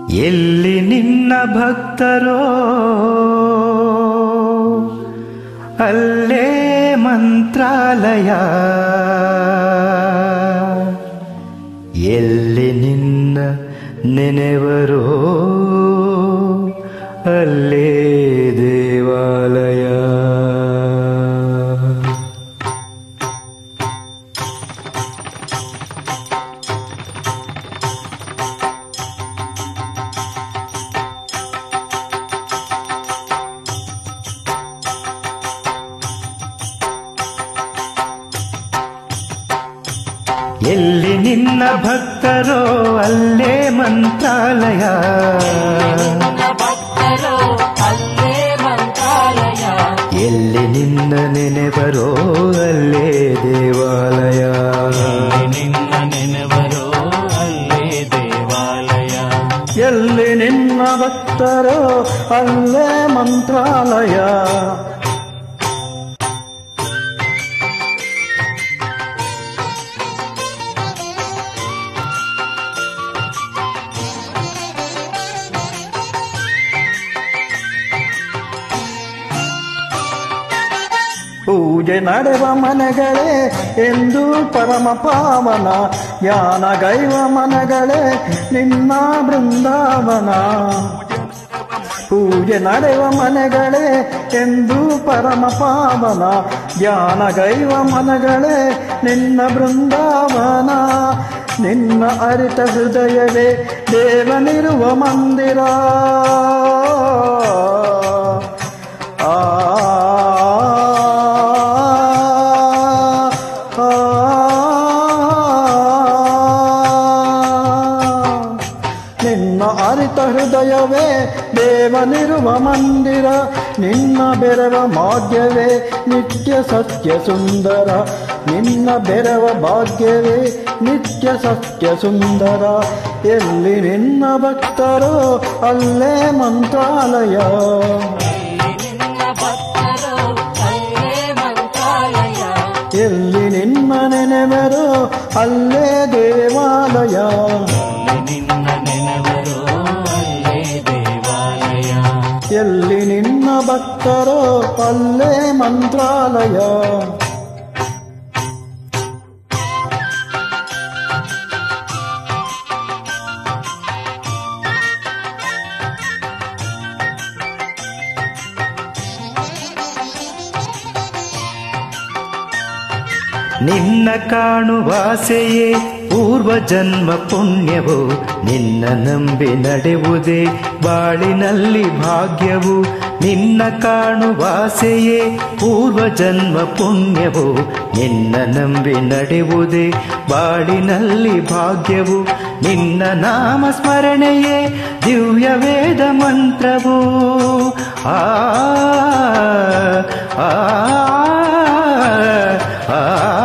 ಎಲ್ಲಿ ನಿನ್ನ ಭಕ್ತರೋ ಅಲ್ಲೇ ಮಂತ್ರಾಲಯ ಎಲ್ಲಿ ನಿನ್ನ ನೆನೆವರೋ ಅಲ್ಲೇ ದೇವಾಲಯ ಎಲ್ಲಿ ನಿನ್ನ ಭಕ್ತರೋ ಅಲ್ಲೇ ಮಂತ್ರಾಲಯ ಭಕ್ತರು ಅಲ್ಲೇ ಮಂತ್ರಾಲಯ ಎಲ್ಲಿ ನಿನ್ನ ನೆನೆಬರೋ ಅಲ್ಲೇ ದೇವಾಲಯ ನಿನ್ನ ನೆನವರು ಅಲ್ಲೇ ದೇವಾಲಯ ಎಲ್ಲಿ ನಿನ್ನ ಭಕ್ತರೋ ಅಲ್ಲೇ ಮಂತ್ರಾಲಯ ಪೂಜೆ ನಡೆವ ಮನೆಗಳೇ ಎಂದು ಪರಮ ಪಾವನ ಯಾನಗೈವ ಮನೆಗಳೇ ನಿನ್ನ ಬೃಂದಾವನ ಪೂಜೆ ನಡೆವ ಮನೆಗಳೇ ಎಂದು ಪರಮ ಪಾವನ ಜ್ಞಾನಗೈವ ಮನಗಳೇ ನಿನ್ನ ಬೃಂದಾವನ ನಿನ್ನ ಅರಿತ ಹೃದಯವೇ ದೇವನಿರುವ ಮಂದಿರ ಆ ನಿನ್ನ ಅರಿತ ಹೃದಯವೇ ದೇವನಿರುವ ಮಂದಿರ ನಿನ್ನ ಬೆರವ ಭಾಗ್ಯವೇ ನಿತ್ಯ ಸತ್ಯ ಸುಂದರ ನಿನ್ನ ಬೆರವ ಭಾಗ್ಯವೇ ನಿತ್ಯ ಸತ್ಯ ಸುಂದರ ಎಲ್ಲಿ ನಿನ್ನ ಭಕ್ತರೋ ಅಲ್ಲೇ ಮಂತ್ರಾಲಯ ನಿನ್ನ ಭಕ್ತರು ಅಲ್ಲೇ ಮಂತ್ರಾಲಯ ಎಲ್ಲಿ ನಿನ್ನ ನೆನೆವರು ಅಲ್ಲೇ ದೇವಾಲಯ ನಿನ್ನ ನೆನವರು ಅಲ್ಲೇ ದೇವಾಲಯ ಎಲ್ಲಿ ನಿನ್ನ ಭಕ್ತರೋ ಅಲ್ಲೇ ಮಂತ್ರಾಲಯ ನಿನ್ನ ಕಾಣುವಾಸೆಯೇ ಪೂರ್ವ ಜನ್ಮ ಪುಣ್ಯವು ನಿನ್ನ ನಂಬಿ ನಡೆಯುವುದೇ ಬಾಳಿನಲ್ಲಿ ಭಾಗ್ಯವು ನಿನ್ನ ಕಾಣುವಾಸೆಯೇ ಪೂರ್ವ ಜನ್ಮ ಪುಣ್ಯವು ನಿನ್ನ ನಂಬಿ ನಡೆಯುವುದೇ ಬಾಳಿನಲ್ಲಿ ಭಾಗ್ಯವು ನಿನ್ನ ನಾಮ ಸ್ಮರಣೆಯೇ ದಿವ್ಯ ವೇದ ಮಂತ್ರವು ಆ ಆ ಆ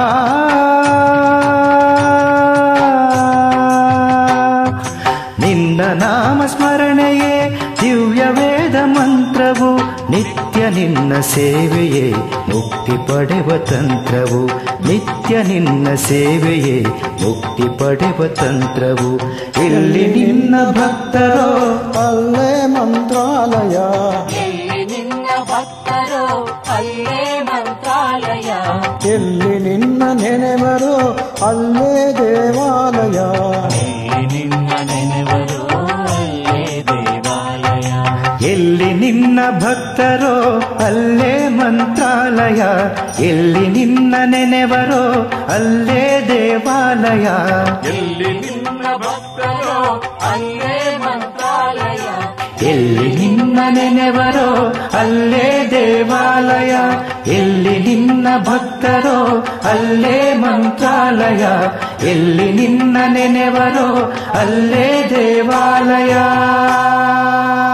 ನಿನ್ನ ನಾಮ ಸ್ಮರಣೆಯೇ ದಿವ್ಯ ವೇದ ಮಂತ್ರವು ನಿತ್ಯ ನಿನ್ನ ಸೇವೆಯೇ ಮುಕ್ತಿ ಪಡೆವ ತಂತ್ರವು ನಿತ್ಯ ನಿನ್ನ ಸೇವೆಯೇ ಮುಕ್ತಿ ಪಡೆವ ತಂತ್ರವು ಇಲ್ಲಿ ನಿನ್ನ ಭಕ್ತರೋ ಅಲ್ಲೇ ಮಂತ್ರಾಲಯ ಎಲ್ಲಿ ನಿನ್ನ ಭಕ್ತರು ಅಲ್ಲೇ ಮಂತ್ರಾಲಯ ಎಲ್ಲಿ ನಿನ್ನ ನೆನೆವರು ಅಲ್ಲೇ ದೇವಾಲಯ ಎಲ್ಲಿ ನಿನ್ನ ನೆನವರು ಅಲ್ಲೇ ದೇವಾಲಯ ಎಲ್ಲಿ ನಿನ್ನ ಭಕ್ತರೋ ಅಲ್ಲೇ ಮಂತ್ರಾಲಯ ಎಲ್ಲಿ ನಿನ್ನ ನೆನೆವರೋ ಅಲ್ಲೇ ದೇವಾಲಯ ಎಲ್ಲಿ ನಿನ್ನ ಭಕ್ತರು ಅಲ್ಲೇ ಮಂತ್ರಾಲಯ ಎಲ್ಲಿ ನಿನ್ನ ನೆನೆವರೋ ಅಲ್ಲೇ ದೇವಾಲಯ ಎಲ್ಲಿ ನಿನ್ನ ಭಕ್ತರೋ ಅಲ್ಲೇ ಮಂತ್ರಾಲಯ ಎಲ್ಲಿ ನಿನ್ನ ನೆನೆವರೋ ಅಲ್ಲೇ ದೇವಾಲಯ